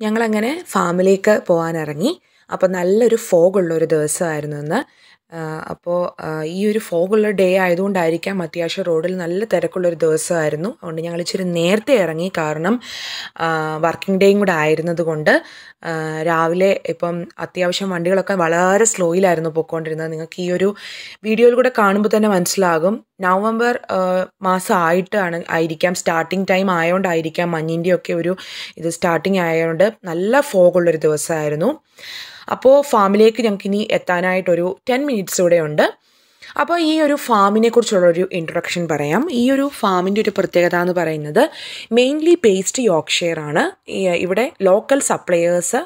ഞങ്ങളങ്ങനെ ഫാമിലേക്ക് പോകാനിറങ്ങി അപ്പോൾ നല്ലൊരു ഫോഗുള്ള ഒരു ദിവസമായിരുന്നു ഇന്ന് അപ്പോൾ ഈ ഒരു ഫോഗുള്ള ഡേ ആയതുകൊണ്ടായിരിക്കാം അത്യാവശ്യം റോഡിൽ നല്ല തിരക്കുള്ളൊരു ദിവസമായിരുന്നു അതുകൊണ്ട് ഞങ്ങൾ ഇച്ചിരി നേരത്തെ ഇറങ്ങി കാരണം വർക്കിംഗ് ഡേയും കൂടെ ആയിരുന്നത് കൊണ്ട് രാവിലെ ഇപ്പം അത്യാവശ്യം വണ്ടികളൊക്കെ വളരെ സ്ലോയിലായിരുന്നു പോയിക്കൊണ്ടിരുന്നത് നിങ്ങൾക്ക് ഈ ഒരു വീഡിയോയിൽ കൂടെ കാണുമ്പോൾ തന്നെ മനസ്സിലാകും നവംബർ മാസമായിട്ടാണ് ആയിരിക്കാം സ്റ്റാർട്ടിങ് ടൈം ആയതുകൊണ്ടായിരിക്കാം മഞ്ഞിൻ്റെയൊക്കെ ഒരു ഇത് സ്റ്റാർട്ടിങ് ആയതുകൊണ്ട് നല്ല ഫോഗുള്ളൊരു ദിവസമായിരുന്നു അപ്പോൾ ഫാമിലേക്ക് ഞങ്ങൾക്ക് ഇനി എത്താനായിട്ടൊരു ടെൻ മിനിറ്റ്സ് കൂടെ ഉണ്ട് അപ്പോൾ ഈ ഒരു ഫാമിനെ കുറിച്ചുള്ളൊരു ഇൻട്രൊഡക്ഷൻ പറയാം ഈ ഒരു ഫാമിൻ്റെ ഒരു പ്രത്യേകത എന്ന് പറയുന്നത് മെയിൻലി ബേസ്ഡ് യോർക്ക്ഷയർ ആണ് ഇവിടെ ലോക്കൽ സപ്ലയേഴ്സ്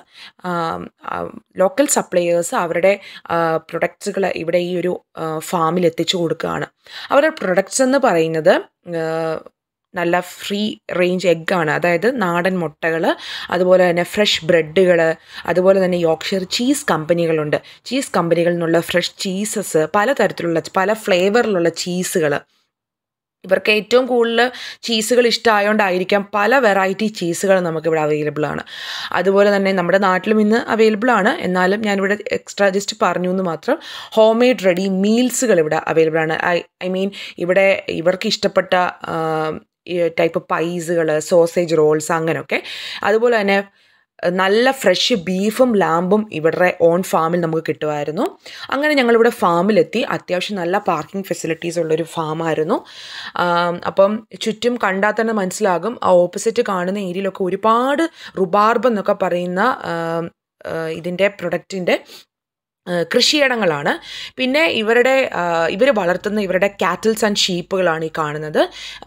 ലോക്കൽ സപ്ലയേഴ്സ് അവരുടെ പ്രൊഡക്ട്സുകൾ ഇവിടെ ഈ ഒരു ഫാമിൽ എത്തിച്ചു കൊടുക്കുകയാണ് അവരുടെ പ്രൊഡക്ട്സ് എന്ന് പറയുന്നത് നല്ല ഫ്രീ റേഞ്ച് എഗ്ഗാണ് അതായത് നാടൻ മുട്ടകൾ അതുപോലെ തന്നെ ഫ്രഷ് ബ്രെഡുകൾ അതുപോലെ തന്നെ യോർക്ക്ഷയർ ചീസ് കമ്പനികളുണ്ട് ചീസ് കമ്പനികളിൽ നിന്നുള്ള ഫ്രഷ് ചീസസ് പലതരത്തിലുള്ള പല ഫ്ലേവറിലുള്ള ചീസുകൾ ഇവർക്ക് ഏറ്റവും കൂടുതൽ ചീസുകൾ ഇഷ്ടമായതുകൊണ്ടായിരിക്കാം പല വെറൈറ്റി ചീസുകൾ നമുക്കിവിടെ അവൈലബിൾ ആണ് അതുപോലെ തന്നെ നമ്മുടെ നാട്ടിലും ഇന്ന് അവൈലബിൾ ആണ് എന്നാലും ഞാനിവിടെ എക്സ്ട്രാ ജസ്റ്റ് പറഞ്ഞു എന്ന് മാത്രം ഹോം മെയ്ഡ് റെഡി മീൽസുകൾ ഇവിടെ അവൈലബിൾ ആണ് ഐ ഐ മീൻ ഇവിടെ ഇവർക്ക് ഇഷ്ടപ്പെട്ട ടൈപ്പ് പൈസുകൾ സോസേജ് റോൾസ് അങ്ങനെയൊക്കെ അതുപോലെ തന്നെ നല്ല ഫ്രഷ് ബീഫും ലാമ്പും ഇവരുടെ ഓൺ ഫാമിൽ നമുക്ക് കിട്ടുമായിരുന്നു അങ്ങനെ ഞങ്ങളിവിടെ ഫാമിലെത്തി അത്യാവശ്യം നല്ല പാർക്കിംഗ് ഫെസിലിറ്റീസ് ഉള്ളൊരു ഫാമായിരുന്നു അപ്പം ചുറ്റും കണ്ടാൽ തന്നെ മനസ്സിലാകും ആ ഓപ്പോസിറ്റ് കാണുന്ന ഏരിയയിലൊക്കെ ഒരുപാട് റുബാർബ് എന്നൊക്കെ പറയുന്ന ഇതിൻ്റെ പ്രൊഡക്റ്റിൻ്റെ കൃഷിയിടങ്ങളാണ് പിന്നെ ഇവരുടെ ഇവർ വളർത്തുന്ന ഇവരുടെ കാറ്റിൽസ് ആൻഡ് ഷീപ്പുകളാണ് ഈ കാണുന്നത്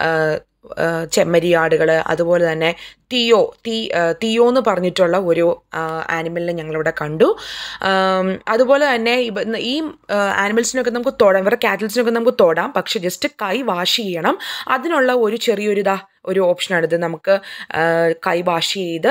ചെമ്മരിയാടുകൾ അതുപോലെ തന്നെ തിയോ തീ തിയോ എന്ന് പറഞ്ഞിട്ടുള്ള ഒരു ആനിമലിനെ ഞങ്ങളിവിടെ കണ്ടു അതുപോലെ തന്നെ ഈ ആനിമൽസിനൊക്കെ നമുക്ക് തൊടാം ഇവരുടെ കാറ്റിൽസിനൊക്കെ നമുക്ക് തൊടാം പക്ഷെ ജസ്റ്റ് കൈ വാഷ് ചെയ്യണം അതിനുള്ള ഒരു ചെറിയൊരു ഇതാ ഒരു ഓപ്ഷനാണിത് നമുക്ക് കൈ വാഷ് ചെയ്ത്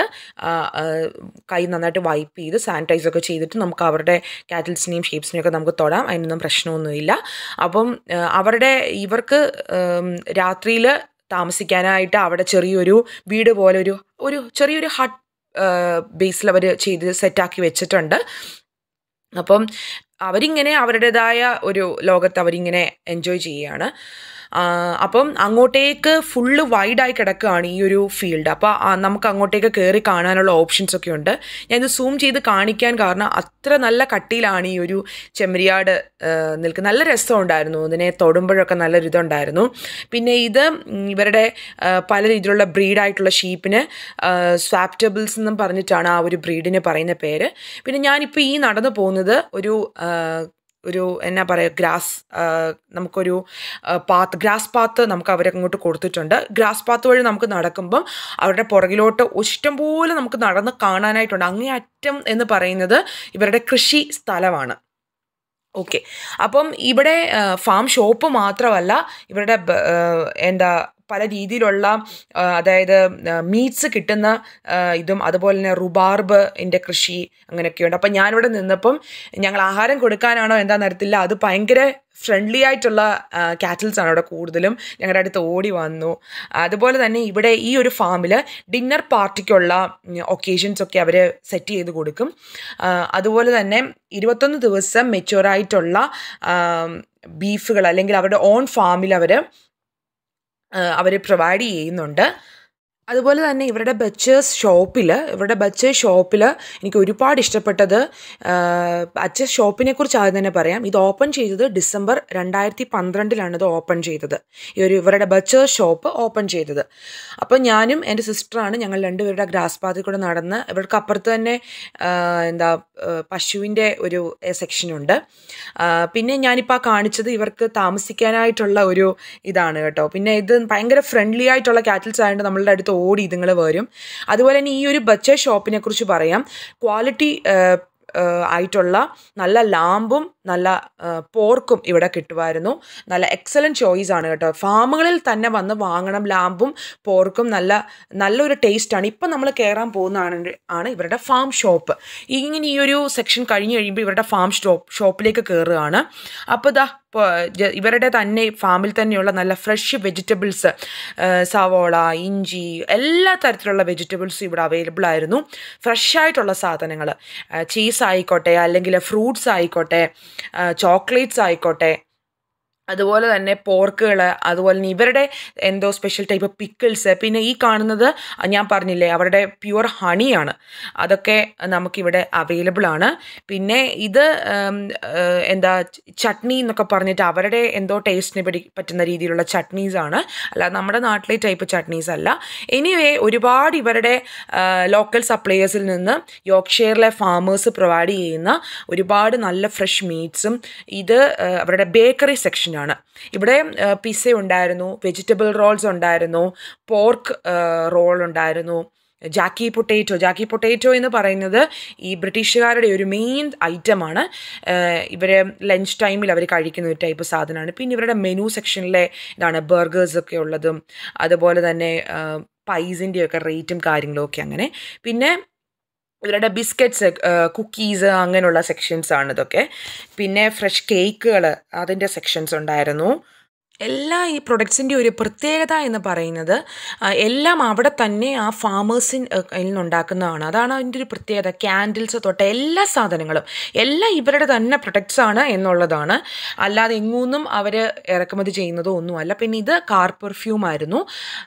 കൈ നന്നായിട്ട് വൈപ്പ് ചെയ്ത് സാനിറ്റൈസ് ഒക്കെ ചെയ്തിട്ട് നമുക്ക് അവരുടെ കാറ്റിൽസിനെയും ഷേപ്സിനെയും ഒക്കെ നമുക്ക് തൊടാം അതിനൊന്നും പ്രശ്നമൊന്നുമില്ല അപ്പം അവരുടെ ഇവർക്ക് രാത്രിയിൽ താമസിക്കാനായിട്ട് അവിടെ ചെറിയൊരു വീട് പോലെ ഒരു ഒരു ചെറിയൊരു ഹട്ട് ബേസിൽ അവർ ചെയ്ത് സെറ്റാക്കി വെച്ചിട്ടുണ്ട് അപ്പം അവരിങ്ങനെ അവരുടേതായ ഒരു ലോകത്ത് അവരിങ്ങനെ എൻജോയ് ചെയ്യുകയാണ് അപ്പം അങ്ങോട്ടേക്ക് ഫുള്ള് വൈഡായി കിടക്കുകയാണ് ഈ ഒരു ഫീൽഡ് അപ്പോൾ നമുക്ക് അങ്ങോട്ടേക്ക് കയറി കാണാനുള്ള ഓപ്ഷൻസ് ഒക്കെ ഉണ്ട് ഞാനിത് സൂം ചെയ്ത് കാണിക്കാൻ കാരണം അത്ര നല്ല കട്ടിയിലാണ് ഈ ഒരു ചെമ്മരിയാട് നിൽക്കുന്നത് നല്ല രസമുണ്ടായിരുന്നു ഇതിനെ തൊടുമ്പോഴൊക്കെ നല്ല ഇതുണ്ടായിരുന്നു പിന്നെ ഇത് ഇവരുടെ പല രീതിയിലുള്ള ബ്രീഡായിട്ടുള്ള ഷീപ്പിന് സ്വാപ്റ്റബിൾസ് എന്നും പറഞ്ഞിട്ടാണ് ആ ഒരു ബ്രീഡിന് പറയുന്ന പേര് പിന്നെ ഞാനിപ്പോൾ ഈ നടന്നു പോകുന്നത് ഒരു ഒരു എന്നാ പറയുക ഗ്രാസ് നമുക്കൊരു പാത്ത് ഗ്രാസ് പാത്ത് നമുക്ക് അവരെ അങ്ങോട്ട് കൊടുത്തിട്ടുണ്ട് ഗ്രാസ് പാത്ത് വഴി നമുക്ക് നടക്കുമ്പം അവരുടെ പുറകിലോട്ട് ഇഷ്ടംപോലെ നമുക്ക് നടന്ന് കാണാനായിട്ടുണ്ട് അങ്ങേ അറ്റം എന്ന് പറയുന്നത് ഇവരുടെ കൃഷി സ്ഥലമാണ് ഓക്കെ അപ്പം ഇവിടെ ഫാം ഷോപ്പ് മാത്രമല്ല ഇവരുടെ എന്താ പല രീതിയിലുള്ള അതായത് മീറ്റ്സ് കിട്ടുന്ന ഇതും അതുപോലെ തന്നെ റുബാർബ് എൻ്റെ കൃഷി അങ്ങനെയൊക്കെയുണ്ട് അപ്പം ഞാനിവിടെ നിന്നപ്പം ഞങ്ങൾ ആഹാരം കൊടുക്കാനാണോ എന്താണെന്ന് അറിയത്തില്ല അത് ഭയങ്കര ഫ്രണ്ട്ലി ആയിട്ടുള്ള കാറ്റിൽസ് ആണ് അവിടെ കൂടുതലും ഞങ്ങളുടെ അടുത്ത് ഓടി വന്നു അതുപോലെ തന്നെ ഇവിടെ ഈ ഒരു ഫാമിൽ ഡിന്നർ പാർട്ടിക്കുള്ള ഒക്കേഷൻസ് ഒക്കെ അവർ സെറ്റ് ചെയ്ത് കൊടുക്കും അതുപോലെ തന്നെ ഇരുപത്തൊന്ന് ദിവസം മെച്ചുവറായിട്ടുള്ള ബീഫുകൾ അല്ലെങ്കിൽ അവരുടെ ഓൺ ഫാമിൽ അവർ അവർ പ്രൊവൈഡ് ചെയ്യുന്നുണ്ട് അതുപോലെ തന്നെ ഇവരുടെ ബച്ചേഴ്സ് ഷോപ്പിൽ ഇവരുടെ ബച്ചേഴ്സ് ഷോപ്പിൽ എനിക്ക് ഒരുപാട് ഇഷ്ടപ്പെട്ടത് ബച്ചേഴ്സ് ഷോപ്പിനെ കുറിച്ച് ആദ്യം തന്നെ പറയാം ഇത് ഓപ്പൺ ചെയ്തത് ഡിസംബർ രണ്ടായിരത്തി പന്ത്രണ്ടിലാണ് ഇത് ഓപ്പൺ ചെയ്തത് ഈ ഒരു ഇവരുടെ ബച്ചേഴ്സ് ഷോപ്പ് ഓപ്പൺ ചെയ്തത് അപ്പോൾ ഞാനും എൻ്റെ സിസ്റ്ററാണ് ഞങ്ങൾ രണ്ടുപേരുടെ ഗ്രാസ് പാത്തിൽ കൂടെ നടന്ന് ഇവർക്ക് അപ്പുറത്ത് തന്നെ എന്താ പശുവിൻ്റെ ഒരു സെക്ഷനുണ്ട് പിന്നെ ഞാനിപ്പോൾ കാണിച്ചത് ഇവർക്ക് താമസിക്കാനായിട്ടുള്ള ഒരു ഇതാണ് കേട്ടോ പിന്നെ ഇത് ഭയങ്കര ഫ്രണ്ട്ലി ആയിട്ടുള്ള കാറ്റിൽസ് ആയതുകൊണ്ട് നമ്മളുടെ അടുത്ത് ഓടി ഇതുങ്ങൾ വരും അതുപോലെ തന്നെ ഈ ഒരു ബച്ച ഷോപ്പിനെ കുറിച്ച് പറയാം ക്വാളിറ്റി ആയിട്ടുള്ള നല്ല ലാമ്പും നല്ല പോർക്കും ഇവിടെ കിട്ടുമായിരുന്നു നല്ല എക്സലൻറ്റ് ചോയ്സ് ആണ് കേട്ടോ ഫാമുകളിൽ തന്നെ വന്ന് വാങ്ങണം ലാമ്പും പോർക്കും നല്ല നല്ലൊരു ടേസ്റ്റാണ് ഇപ്പം നമ്മൾ കയറാൻ പോകുന്നതാണ് ആണ് ഇവരുടെ ഫാം ഷോപ്പ് ഇങ്ങനെ ഈ ഒരു സെക്ഷൻ കഴിഞ്ഞ് കഴിയുമ്പോൾ ഇവരുടെ ഫാം ഷോപ്പ് ഷോപ്പിലേക്ക് കയറുകയാണ് അപ്പോൾ ഇതാ ഇവരുടെ തന്നെ ഫാമിൽ തന്നെയുള്ള നല്ല ഫ്രഷ് വെജിറ്റബിൾസ് സവോള ഇഞ്ചി എല്ലാ തരത്തിലുള്ള വെജിറ്റബിൾസും ഇവിടെ അവൈലബിൾ ആയിരുന്നു ഫ്രഷ് ആയിട്ടുള്ള സാധനങ്ങൾ ചീസ് ആയിക്കോട്ടെ അല്ലെങ്കിൽ ഫ്രൂട്ട്സ് ആയിക്കോട്ടെ ചോക്ലേറ്റ്സ് ആയിക്കോട്ടെ അതുപോലെ തന്നെ പോർക്കുകൾ അതുപോലെ തന്നെ ഇവരുടെ എന്തോ സ്പെഷ്യൽ ടൈപ്പ് പിക്കിൾസ് പിന്നെ ഈ കാണുന്നത് ഞാൻ പറഞ്ഞില്ലേ അവരുടെ പ്യുവർ ഹണിയാണ് അതൊക്കെ നമുക്കിവിടെ അവൈലബിൾ ആണ് പിന്നെ ഇത് എന്താ ചട്നി എന്നൊക്കെ പറഞ്ഞിട്ട് അവരുടെ എന്തോ ടേസ്റ്റിനെ പറ്റി പറ്റുന്ന രീതിയിലുള്ള ചട്നീസാണ് അല്ല നമ്മുടെ നാട്ടിലെ ടൈപ്പ് ചട്നീസ് അല്ല എനിവേ ഒരുപാട് ഇവരുടെ ലോക്കൽ സപ്ലയേഴ്സിൽ നിന്ന് യോക്ഷെയറിലെ ഫാമേഴ്സ് പ്രൊവൈഡ് ചെയ്യുന്ന ഒരുപാട് നല്ല ഫ്രഷ് മീറ്റ്സും ഇത് അവരുടെ ബേക്കറി സെക്ഷൻ ആണ് ഇവിടെ പിസ്സ ഉണ്ടായിരുന്നു വെജിറ്റബിൾ റോൾസ് ഉണ്ടായിരുന്നു പോർക്ക് റോൾ ഉണ്ടായിരുന്നു ജാക്കി പൊട്ടേറ്റോ ജാക്കി പൊട്ടേറ്റോ എന്ന് പറയുന്നത് ഈ ബ്രിട്ടീഷുകാരുടെ ഒരു മെയിൻ ഐറ്റമാണ് ഇവർ ലഞ്ച് ടൈമിൽ അവർ കഴിക്കുന്ന ഒരു ടൈപ്പ് സാധനമാണ് പിന്നെ ഇവരുടെ മെനു സെക്ഷനിലെ ഇതാണ് ബർഗേഴ്സൊക്കെ ഉള്ളതും അതുപോലെ തന്നെ പൈസിൻ്റെയൊക്കെ റേറ്റും കാര്യങ്ങളും ഒക്കെ അങ്ങനെ പിന്നെ ഇവരുടെ ബിസ്ക്കറ്റ്സ് കുക്കീസ് അങ്ങനെയുള്ള സെക്ഷൻസ് ആണ് ഇതൊക്കെ പിന്നെ ഫ്രഷ് കേക്കുകൾ അതിൻ്റെ സെക്ഷൻസ് ഉണ്ടായിരുന്നു എല്ലാ ഈ പ്രൊഡക്ട്സിൻ്റെ ഒരു പ്രത്യേകത എന്ന് പറയുന്നത് എല്ലാം അവിടെ തന്നെ ആ ഫാമേഴ്സിൻ നിന്നുണ്ടാക്കുന്നതാണ് അതാണ് അതിൻ്റെ ഒരു പ്രത്യേകത ക്യാൻഡിൽസ് തൊട്ട് എല്ലാ സാധനങ്ങളും എല്ലാം ഇവരുടെ തന്നെ പ്രൊഡക്ട്സ് ആണ് എന്നുള്ളതാണ് അല്ലാതെ എങ്ങൊന്നും അവർ ഇറക്കുമതി ചെയ്യുന്നതോ ഒന്നുമല്ല പിന്നെ ഇത് കാർ പെർഫ്യൂം ആയിരുന്നു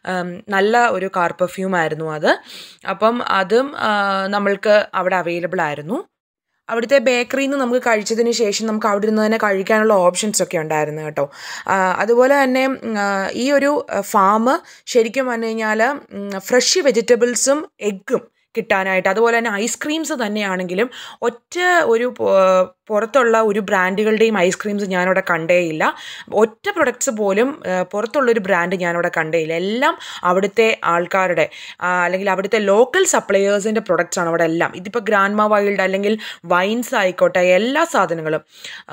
നല്ല ഒരു കാർ പെർഫ്യൂം ആയിരുന്നു അത് അപ്പം അതും നമ്മൾക്ക് അവിടെ അവൈലബിൾ ആയിരുന്നു അവിടുത്തെ ബേക്കറിയിൽ നിന്ന് നമുക്ക് കഴിച്ചതിന് ശേഷം നമുക്ക് അവിടെ നിന്ന് തന്നെ കഴിക്കാനുള്ള ഓപ്ഷൻസ് ഒക്കെ ഉണ്ടായിരുന്നു കേട്ടോ അതുപോലെ തന്നെ ഈ ഒരു ഫാം ശരിക്കും പറഞ്ഞു കഴിഞ്ഞാൽ ഫ്രഷ് വെജിറ്റബിൾസും എഗ്ഗും കിട്ടാനായിട്ട് അതുപോലെ തന്നെ ഐസ്ക്രീംസ് തന്നെയാണെങ്കിലും ഒറ്റ ഒരു പുറത്തുള്ള ഒരു ബ്രാൻഡുകളുടെയും ഐസ്ക്രീംസ് ഞാനവിടെ കണ്ടേയില്ല ഒറ്റ പ്രൊഡക്ട്സ് പോലും പുറത്തുള്ളൊരു ബ്രാൻഡ് ഞാനവിടെ കണ്ടേയില്ല എല്ലാം അവിടുത്തെ ആൾക്കാരുടെ അല്ലെങ്കിൽ അവിടുത്തെ ലോക്കൽ സപ്ലയേഴ്സിൻ്റെ പ്രൊഡക്ട്സ് ആണ് അവിടെ എല്ലാം ഇതിപ്പോൾ ഗ്രാൻഡ്മ വൈൽഡ് അല്ലെങ്കിൽ വൈൻസ് ആയിക്കോട്ടെ എല്ലാ സാധനങ്ങളും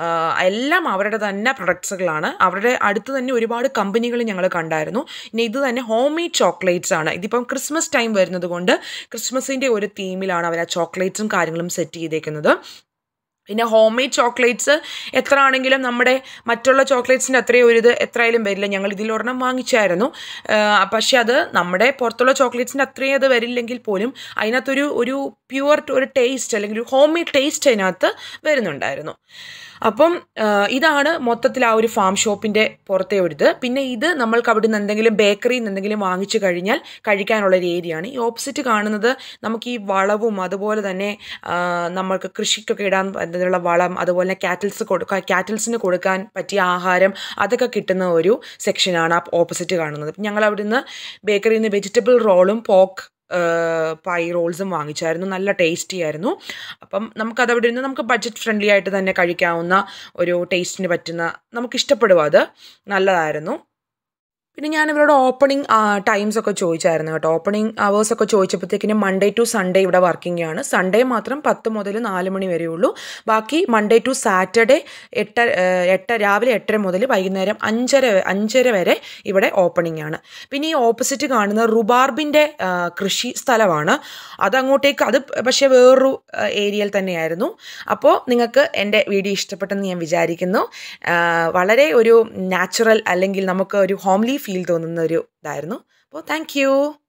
എല്ലാം അവരുടെ തന്നെ പ്രൊഡക്ട്സുകളാണ് അവരുടെ അടുത്ത് തന്നെ ഒരുപാട് കമ്പനികൾ ഞങ്ങൾ കണ്ടായിരുന്നു ഇനി ഇത് തന്നെ ഹോം മെയ്ഡ് ചോക്ലേറ്റ്സ് ആണ് ഇതിപ്പം ക്രിസ്മസ് ടൈം വരുന്നത് കൊണ്ട് ക്രിസ്മസിൻ്റെ ഒരു തീമിലാണ് അവർ ആ ചോക്ലേറ്റ്സും കാര്യങ്ങളും സെറ്റ് ചെയ്തേക്കുന്നത് പിന്നെ ഹോം മെയ്ഡ് ചോക്ലേറ്റ്സ് എത്ര ആണെങ്കിലും നമ്മുടെ മറ്റുള്ള ചോക്ലേറ്റ്സിൻ്റെ അത്രയും ഒരു ഇത് എത്രയായാലും വരില്ല ഞങ്ങൾ ഇതിലൊരെണ്ണം വാങ്ങിച്ചായിരുന്നു പക്ഷെ അത് നമ്മുടെ പുറത്തുള്ള ചോക്ലേറ്റ്സിൻ്റെ അത്രയും അത് വരില്ലെങ്കിൽ പോലും അതിനകത്തൊരു ഒരു പ്യുവർ ഒരു ടേസ്റ്റ് അല്ലെങ്കിൽ ഒരു ഹോം മെയ്ഡ് ടേസ്റ്റ് അതിനകത്ത് വരുന്നുണ്ടായിരുന്നു അപ്പം ഇതാണ് മൊത്തത്തിൽ ആ ഒരു ഫാം ഷോപ്പിൻ്റെ പുറത്തെ ഒരു ഇത് പിന്നെ ഇത് നമ്മൾക്ക് അവിടെ നിന്ന് എന്തെങ്കിലും ബേക്കറിയിൽ നിന്ന് എന്തെങ്കിലും വാങ്ങിച്ചു കഴിഞ്ഞാൽ കഴിക്കാനുള്ള ഒരു ഏരിയയാണ് ഈ ഓപ്പോസിറ്റ് കാണുന്നത് നമുക്ക് ഈ വളവും അതുപോലെ തന്നെ നമ്മൾക്ക് കൃഷിക്കൊക്കെ ഇടാൻ പറ്റുന്ന വളം അതുപോലെ കാറ്റിൽസ് കൊടുക്കാൻ കാറ്റിൽസിന് കൊടുക്കാൻ പറ്റിയ ആഹാരം അതൊക്കെ കിട്ടുന്ന ഒരു സെക്ഷനാണ് ആ ഓപ്പോസിറ്റ് കാണുന്നത് ഞങ്ങൾ അവിടെ നിന്ന് ബേക്കറിയിൽ നിന്ന് വെജിറ്റബിൾ റോളും പോക്ക് പൈ റോൾസും വാങ്ങിച്ചായിരുന്നു നല്ല ടേസ്റ്റി ആയിരുന്നു അപ്പം നമുക്കത് അവിടെ ഇരുന്ന് നമുക്ക് ബഡ്ജറ്റ് ഫ്രണ്ട്ലി ആയിട്ട് തന്നെ കഴിക്കാവുന്ന ഒരു ടേസ്റ്റിന് പറ്റുന്ന നമുക്ക് ഇഷ്ടപ്പെടുക അത് നല്ലതായിരുന്നു പിന്നെ ഞാൻ ഇവരോട് ഓപ്പണിംഗ് ടൈംസ് ഒക്കെ ചോദിച്ചായിരുന്നു കേട്ടോ ഓപ്പണിംഗ് അവേഴ്സ് ഒക്കെ ചോദിച്ചപ്പോഴത്തേക്കിനും മൺഡേ ടു സൺഡേ ഇവിടെ വർക്കിംഗ് ആണ് സൺഡേ മാത്രം പത്ത് മുതൽ നാല് മണി വരെ ഉള്ളൂ ബാക്കി മൺഡേ ടു സാറ്റർഡേ എട്ട് എട്ട് രാവിലെ എട്ടര മുതൽ വൈകുന്നേരം അഞ്ചര അഞ്ചര വരെ ഇവിടെ ഓപ്പണിംഗ് ആണ് പിന്നെ ഈ ഓപ്പോസിറ്റ് കാണുന്ന റുബാർബിൻ്റെ കൃഷി സ്ഥലമാണ് അതങ്ങോട്ടേക്ക് അത് പക്ഷേ വേറൊരു ഏരിയയിൽ തന്നെയായിരുന്നു അപ്പോൾ നിങ്ങൾക്ക് എൻ്റെ വീഡിയോ ഇഷ്ടപ്പെട്ടെന്ന് ഞാൻ വിചാരിക്കുന്നു വളരെ ഒരു നാച്ചുറൽ അല്ലെങ്കിൽ നമുക്ക് ഒരു ഹോംലി ഫീൽ തോന്നുന്ന ഒരു ഇതായിരുന്നു അപ്പോൾ താങ്ക്